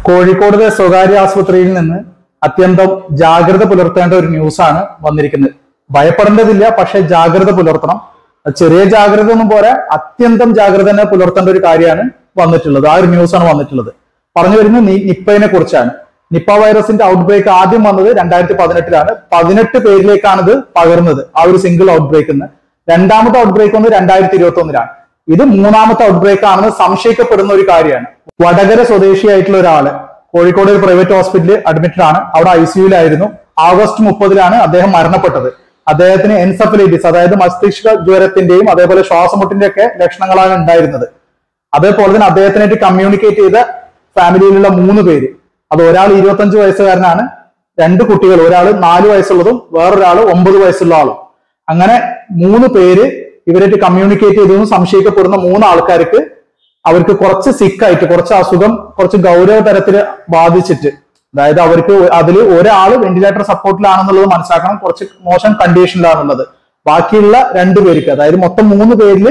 കോഴിക്കോടിലെ സ്വകാര്യ ആശുപത്രിയിൽ നിന്ന് അത്യന്തം ജാഗ്രത പുലർത്തേണ്ട ഒരു ന്യൂസാണ് വന്നിരിക്കുന്നത് ഭയപ്പെടേണ്ടതില്ല പക്ഷെ ജാഗ്രത പുലർത്തണം അത് ചെറിയ ജാഗ്രത ഒന്നും പോരാ അത്യന്തം ജാഗ്രത തന്നെ പുലർത്തേണ്ട ഒരു കാര്യമാണ് വന്നിട്ടുള്ളത് ആ ഒരു ന്യൂസാണ് വന്നിട്ടുള്ളത് പറഞ്ഞു വരുന്നത് നി- നിപ്പയെ കുറിച്ചാണ് നിപ്പ വൈറസിന്റെ ഔട്ട്ബ്രേക്ക് ആദ്യം വന്നത് രണ്ടായിരത്തി പതിനെട്ടിലാണ് പതിനെട്ട് പേരിലേക്കാണ് ഇത് പകർന്നത് ആ ഒരു സിംഗിൾ ഔട്ട്ബ്രേക്ക് നിന്ന് രണ്ടാമത്തെ ഔട്ട്ബ്രേക്ക് വന്നത് രണ്ടായിരത്തി ഇരുപത്തി ഒന്നിലാണ് ഇത് മൂന്നാമത്തെ ഔട്ട്ബ്രേക്ക് ആണെന്ന് സംശയിക്കപ്പെടുന്ന ഒരു കാര്യമാണ് വടകര സ്വദേശിയായിട്ടുള്ള ഒരാള് കോഴിക്കോട് ഒരു പ്രൈവറ്റ് ഹോസ്പിറ്റലിൽ അഡ്മിറ്റഡ് ആണ് അവിടെ ഐ സിയുലായിരുന്നു ആഗസ്റ്റ് മുപ്പതിലാണ് അദ്ദേഹം മരണപ്പെട്ടത് അദ്ദേഹത്തിന് എൻസഫലൈറ്റിസ് അതായത് മസ്തിഷ്ക ജ്വരത്തിന്റെയും അതേപോലെ ശ്വാസമുട്ടിന്റെ ഒക്കെ ലക്ഷണങ്ങളാണ് ഉണ്ടായിരുന്നത് അതേപോലെ തന്നെ അദ്ദേഹത്തിനായിട്ട് കമ്മ്യൂണിക്കേറ്റ് ചെയ്ത ഫാമിലിയിലുള്ള മൂന്ന് പേര് അത് ഒരാൾ ഇരുപത്തഞ്ച് വയസ്സുകാരനാണ് രണ്ട് കുട്ടികൾ ഒരാൾ നാല് വയസ്സുള്ളതും വേറൊരാൾ ഒമ്പത് വയസ്സുള്ള ആളും അങ്ങനെ മൂന്ന് പേര് ഇവരായിട്ട് കമ്മ്യൂണിക്കേറ്റ് ചെയ്തെന്ന് സംശയിക്കപ്പെടുന്ന മൂന്ന് ആൾക്കാർക്ക് അവർക്ക് കുറച്ച് സിക്കായിട്ട് കുറച്ച് അസുഖം കുറച്ച് ഗൗരവ തരത്തിൽ ബാധിച്ചിട്ട് അതായത് അവർക്ക് അതിൽ ഒരാൾ വെന്റിലേറ്റർ സപ്പോർട്ടിലാണെന്നുള്ളത് മനസ്സിലാക്കണം കുറച്ച് മോശം കണ്ടീഷനിലാണുള്ളത് ബാക്കിയുള്ള രണ്ടു പേർക്ക് അതായത് മൊത്തം മൂന്ന് പേരിൽ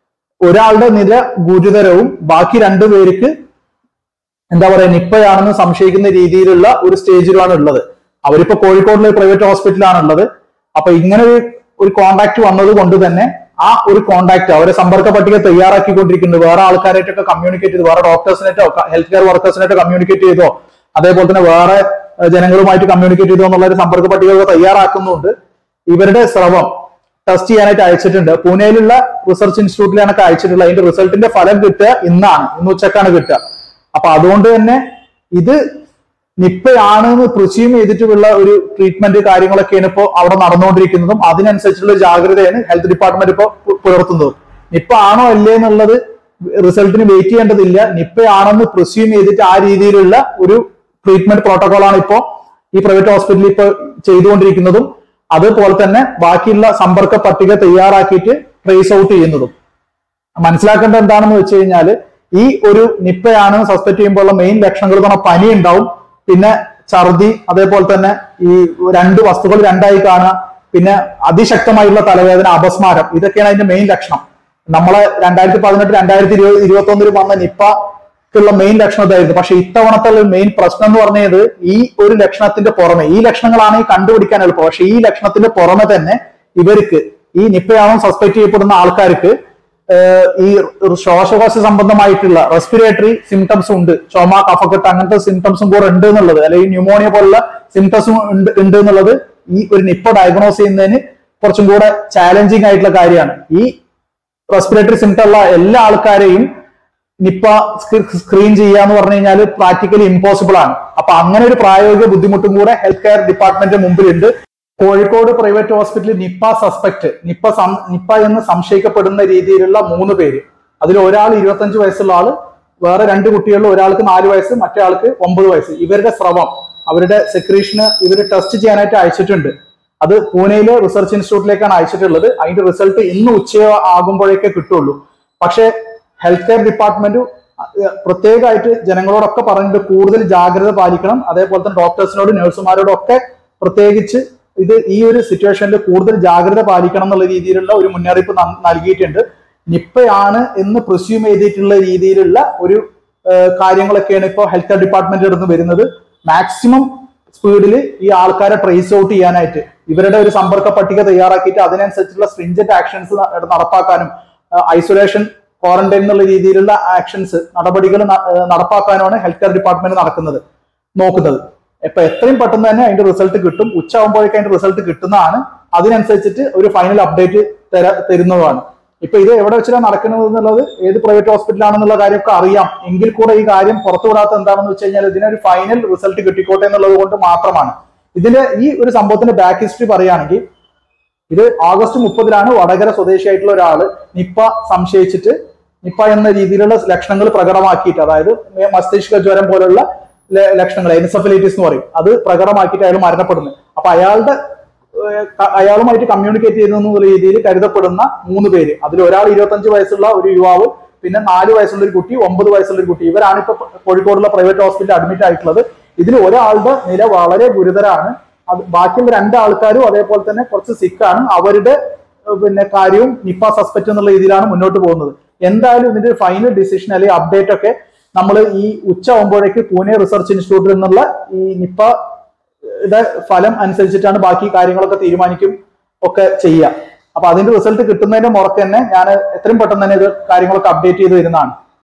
ഒരാളുടെ നില ഗുരുതരവും ബാക്കി രണ്ടു പേർക്ക് എന്താ പറയാ നിപ്പയാണെന്ന് സംശയിക്കുന്ന രീതിയിലുള്ള ഒരു സ്റ്റേജിലാണ് ഉള്ളത് അവരിപ്പോ കോഴിക്കോടിലെ പ്രൈവറ്റ് ഹോസ്പിറ്റലാണ് ഉള്ളത് അപ്പൊ ഇങ്ങനെ ഒരു ഒരു കോണ്ടാക്ട് വന്നത് കൊണ്ട് തന്നെ ആ ഒരു കോണ്ടാക്ട് അവരെ സമ്പർക്ക പട്ടിക തയ്യാറാക്കിക്കൊണ്ടിരിക്കുന്നത് വേറെ ആൾക്കാരായിട്ടൊക്കെ കമ്മ്യൂണിക്കേറ്റ് ചെയ്ത് വേറെ ഡോക്ടേഴ്സിനായിട്ടോ ഹെൽത്ത് കെയർ വർക്കേഴ്സിനായിട്ടോ കമ്മ്യൂണിക്കേറ്റ് ചെയ്തോ അതേപോലെ തന്നെ വേറെ ഏഹ്, ജനങ്ങളുമായിട്ട് കമ്മ്യൂണിക്കേറ്റ് ചെയ്തോ എന്നുള്ള ഒരു സമ്പർക്ക പട്ടിക തയ്യാറാക്കുന്നുണ്ട് ഇവരുടെ സ്രവം ടെസ്റ്റ് ചെയ്യാനായിട്ട് അയച്ചിട്ടുണ്ട് പൂനെയിലുള്ള റിസർച്ച് ഇൻസ്റ്റിറ്റ്യൂട്ടിലാണ് ഒക്കെ അയച്ചിട്ടുള്ളത് അതിന്റെ റിസൾട്ടിന്റെ ഫലം കിട്ടുക ഇന്നാണ് ഇന്ന് ഉച്ചക്കാണ് കിട്ടുക അപ്പൊ അതുകൊണ്ട് തന്നെ ഇത് നിപ്പയാണ് എന്ന് പ്രിസ്യൂം ചെയ്തിട്ടുള്ള ഒരു ട്രീറ്റ്മെന്റ് കാര്യങ്ങളൊക്കെയാണ് ഇപ്പോൾ അവിടെ നടന്നുകൊണ്ടിരിക്കുന്നതും അതിനനുസരിച്ചുള്ള ജാഗ്രതയാണ് ഹെൽത്ത് ഡിപ്പാർട്ട്മെന്റ് ഇപ്പോൾ പു- പുലർത്തുന്നത് നിപ്പ ആണോ അല്ലേ എന്നുള്ളത് റിസൾട്ടിന് വെയിറ്റ് ചെയ്യേണ്ടതില്ല നിപ്പ ആണെന്ന് പ്രിസ്യൂം ചെയ്തിട്ട് ആ രീതിയിലുള്ള ഒരു ട്രീറ്റ്മെന്റ് പ്രോട്ടോകോളാണ് ഇപ്പോൾ ഈ പ്രൈവറ്റ് ഹോസ്പിറ്റലിൽ ഇപ്പോൾ ചെയ്തുകൊണ്ടിരിക്കുന്നതും അതുപോലെ തന്നെ ബാക്കിയുള്ള സമ്പർക്ക പട്ടിക തയ്യാറാക്കിയിട്ട് ട്രേസ് ഔട്ട് ചെയ്യുന്നതും മനസ്സിലാക്കേണ്ടത് എന്താണെന്ന് വെച്ച് കഴിഞ്ഞാൽ ഈ ഒരു നിപ്പയാണെന്ന് സസ്പെക്ട് ചെയ്യുമ്പോഴുള്ള മെയിൻ ലക്ഷണങ്ങൾ എന്ന് പറഞ്ഞാൽ പനി ഉണ്ടാവും പിന്നെ ഛർദി അതേപോലെ തന്നെ ഈ രണ്ട് വസ്തുക്കൾ രണ്ടായി കാണുക പിന്നെ അതിശക്തമായുള്ള തലവേദന അപസ്മാരം ഇതൊക്കെയാണ് അതിന്റെ മെയിൻ ലക്ഷണം നമ്മളെ രണ്ടായിരത്തി പതിനെട്ട് രണ്ടായിരത്തി ഇരുപത് ഇരുപത്തി ഒന്നിൽ വന്ന നിപ്പക്കുള്ള മെയിൻ ലക്ഷണം ഇതായിരുന്നു പക്ഷെ ഇത്തവണത്തെ മെയിൻ പ്രശ്നം എന്ന് പറഞ്ഞത് ഈ ഒരു ലക്ഷണത്തിന്റെ പുറമെ ഈ ലക്ഷണങ്ങളാണ് ഈ കണ്ടുപിടിക്കാൻ എളുപ്പം പക്ഷെ ഈ ലക്ഷണത്തിന്റെ പുറമെ തന്നെ ഇവർക്ക് ഈ നിപ്പയാണെന്ന് സസ്പെക്ട് ചെയ്യപ്പെടുന്ന ആൾക്കാർക്ക് ഏഹ് ഈ ശ്വാസകോശ സംബന്ധമായിട്ടുള്ള റെസ്പിറേറ്ററി സിംറ്റംസ് ഉണ്ട് ചുമ കഫക്കെട്ട് അങ്ങനത്തെ സിംറ്റംസും കൂടെ ഉണ്ട് എന്നുള്ളത് അല്ലെങ്കിൽ ന്യൂമോണിയ പോലുള്ള സിംറ്റംസും ഉണ്ട് ഉണ്ട് എന്നുള്ളത് ഈ ഒരു നിപ്പ ഡയഗ്നോസ് ചെയ്യുന്നതിന് കുറച്ചും കൂടെ ചാലഞ്ചിങ് ആയിട്ടുള്ള കാര്യമാണ് ഈ റെസ്പിറേറ്ററി സിംറ്റം ഉള്ള എല്ലാ ആൾക്കാരെയും നിപ്പ സ്ക്രീൻ ചെയ്യുക എന്ന് പറഞ്ഞു കഴിഞ്ഞാൽ പ്രാക്ടിക്കലി ഇമ്പോസിബിൾ ആണ് അപ്പൊ അങ്ങനെ ഒരു പ്രായോഗിക ബുദ്ധിമുട്ടും കൂടെ ഹെൽത്ത് കെയർ ഡിപ്പാർട്ട്മെന്റ് മുമ്പിലുണ്ട് കോഴിക്കോട് പ്രൈവറ്റ് ഹോസ്പിറ്റലിൽ നിപ്പ സസ്പെക്ട് നിപ്പ സം- നിപ്പ എന്ന് സംശയിക്കപ്പെടുന്ന രീതിയിലുള്ള മൂന്ന് പേര് അതിൽ ഒരാൾ ഇരുപത്തഞ്ച് വയസ്സുള്ള ആള് വേറെ രണ്ട് കുട്ടികളിൽ ഒരാൾക്ക് നാല് വയസ്സ് മറ്റേ ആൾക്ക് ഒമ്പത് വയസ്സ് ഇവരുടെ സ്രവം അവരുടെ സെക്രീഷന് ഇവർ ടെസ്റ്റ് ചെയ്യാനായിട്ട് അയച്ചിട്ടുണ്ട് അത് പൂനെയിലെ റിസർച്ച് ഇൻസ്റ്റിറ്റ്യൂട്ടിലേക്കാണ് അയച്ചിട്ടുള്ളത് അതിന്റെ റിസൾട്ട് ഇന്ന് ഉച്ച ആകുമ്പോഴേക്കേ കിട്ടുള്ളൂ പക്ഷേ ഹെൽത്ത് കെയർ ഡിപ്പാർട്ട്മെന്റ് പ്രത്യേകമായിട്ട് ജനങ്ങളോടൊക്കെ പറഞ്ഞിട്ട് കൂടുതൽ ജാഗ്രത പാലിക്കണം അതേപോലെ തന്നെ ഡോക്ടേഴ്സിനോടും നഴ്സുമാരോടും ഒക്കെ പ്രത്യേകിച്ച് ഇത് ഈ ഒരു സിറ്റുവേഷനിൽ കൂടുതൽ ജാഗ്രത പാലിക്കണം എന്നുള്ള രീതിയിലുള്ള ഒരു മുന്നറിയിപ്പ് ന- നൽകിയിട്ടുണ്ട് നിപ്പയാണ് എന്ന് പ്രിസ്യൂം ചെയ്തിട്ടുള്ള രീതിയിലുള്ള ഒരു ഏഹ്, കാര്യങ്ങളൊക്കെയാണ് ഇപ്പോൾ ഹെൽത്ത് കെയർ ഡിപ്പാർട്ട്മെന്റിൽ നിന്ന് വരുന്നത് മാക്സിമം സ്പീഡിൽ ഈ ആൾക്കാരെ ട്രേസ് ഔട്ട് ചെയ്യാനായിട്ട് ഇവരുടെ ഒരു സമ്പർക്ക പട്ടിക തയ്യാറാക്കിയിട്ട് അതിനനുസരിച്ചുള്ള സ്ട്രിഞ്ചന്റ് ആക്ഷൻസ് നടപ്പാക്കാനും ഐസൊലേഷൻ ക്വാറന്റൈൻ എന്നുള്ള രീതിയിലുള്ള ആക്ഷൻസ് നടപടികൾ ന- ഏഹ് നടപ്പാക്കാനുമാണ് ഹെൽത്ത് കെയർ ഡിപ്പാർട്ട്മെന്റ് നടക്കുന്നത് നോക്കുന്നത് ഇപ്പൊ എത്രയും പെട്ടെന്ന് തന്നെ അതിന്റെ റിസൾട്ട് കിട്ടും ഉച്ച ആകുമ്പോഴേക്കും അതിന്റെ റിസൾട്ട് കിട്ടുന്നതാണ് അതിനനുസരിച്ചിട്ട് ഒരു ഫൈനൽ അപ്ഡേറ്റ് തര തരുന്നതാണ് ഇപ്പൊ ഇത് എവിടെ വെച്ചിട്ടാണ് നടക്കുന്നത് എന്നുള്ളത് ഏത് പ്രൈവറ്റ് ഹോസ്പിറ്റലാണെന്നുള്ള കാര്യമൊക്കെ അറിയാം എങ്കിൽ കൂടെ ഈ കാര്യം പുറത്തു വിടാത്ത എന്താണെന്ന് വെച്ച് കഴിഞ്ഞാൽ ഇതിനൊരു ഫൈനൽ റിസൾട്ട് കിട്ടിക്കോട്ടെ എന്നുള്ളത് കൊണ്ട് മാത്രമാണ് ഇതിന്റെ ഈ ഒരു സംഭവത്തിന്റെ ബാക്ക് ഹിസ്റ്ററി പറയുകയാണെങ്കിൽ ഇത് ആഗസ്റ്റ് മുപ്പതിലാണ് വടകര സ്വദേശിയായിട്ടുള്ള ഒരാള് നിപ്പ സംശയിച്ചിട്ട് നിപ്പ എന്ന രീതിയിലുള്ള ലക്ഷണങ്ങൾ പ്രകടമാക്കിയിട്ട് അതായത് മേ- മസ്തിഷ്ക ജ്വരം പോലുള്ള ല- ലക്ഷണങ്ങൾ എൻസഫലൈറ്റിസ് എന്ന് പറയും അത് പ്രകടമാക്കിയിട്ട് അയാൾ മരണപ്പെടുന്നു അപ്പൊ അയാളുടെ ഏഹ്, ക- അയാളുമായിട്ട് കമ്മ്യൂണിക്കേറ്റ് ചെയ്യുന്നു എന്നുള്ള രീതിയിൽ കരുതപ്പെടുന്ന മൂന്ന് പേര് അതിൽ ഒരാൾ ഇരുപത്തഞ്ച് വയസ്സുള്ള ഒരു യുവാവ് പിന്നെ നാല് വയസ്സുള്ള ഒരു കുട്ടി ഒമ്പത് വയസ്സുള്ള ഒരു കുട്ടി ഇവരാണ് ഇപ്പൊ കോഴിക്കോടുള്ള പ്രൈവറ്റ് ഹോസ്പിറ്റലിൽ അഡ്മിറ്റ് ആയിട്ടുള്ളത് ഇതിൽ ഒരാളുടെ നില വളരെ ഗുരുതരാണ് അത് ബാക്കിയുള്ള രണ്ട് ആൾക്കാരും അതേപോലെ തന്നെ കുറച്ച് സിക്കാണ് അവരുടെ ഏഹ്, പിന്നെ കാര്യവും നിപ്പ സസ്പെക്ട് എന്നുള്ള രീതിയിലാണ് മുന്നോട്ട് പോകുന്നത് എന്തായാലും ഇതിന്റെ ഫൈനൽ ഡിസിഷൻ അല്ലെങ്കിൽ അപ്ഡേറ്റ് ഒക്കെ നമ്മൾ ഈ ഉച്ച ആകുമ്പോഴേക്ക് പൂനെ റിസർച്ച് ഇൻസ്റ്റിറ്റ്യൂട്ടിൽ നിന്നുള്ള ഈ നിപ്പ യുടെ ഫലം അനുസരിച്ചിട്ടാണ് ബാക്കി കാര്യങ്ങളൊക്കെ തീരുമാനിക്കും ഒക്കെ ചെയ്യുക അപ്പൊ അതിന്റെ റിസൾട്ട് കിട്ടുന്നതിന്റെ മുറക്ക് തന്നെ ഞാൻ എത്രയും പെട്ടെന്ന് തന്നെ ഇത് കാര്യങ്ങളൊക്കെ അപ്ഡേറ്റ് ചെയ്ത് വരുന്നതാണ്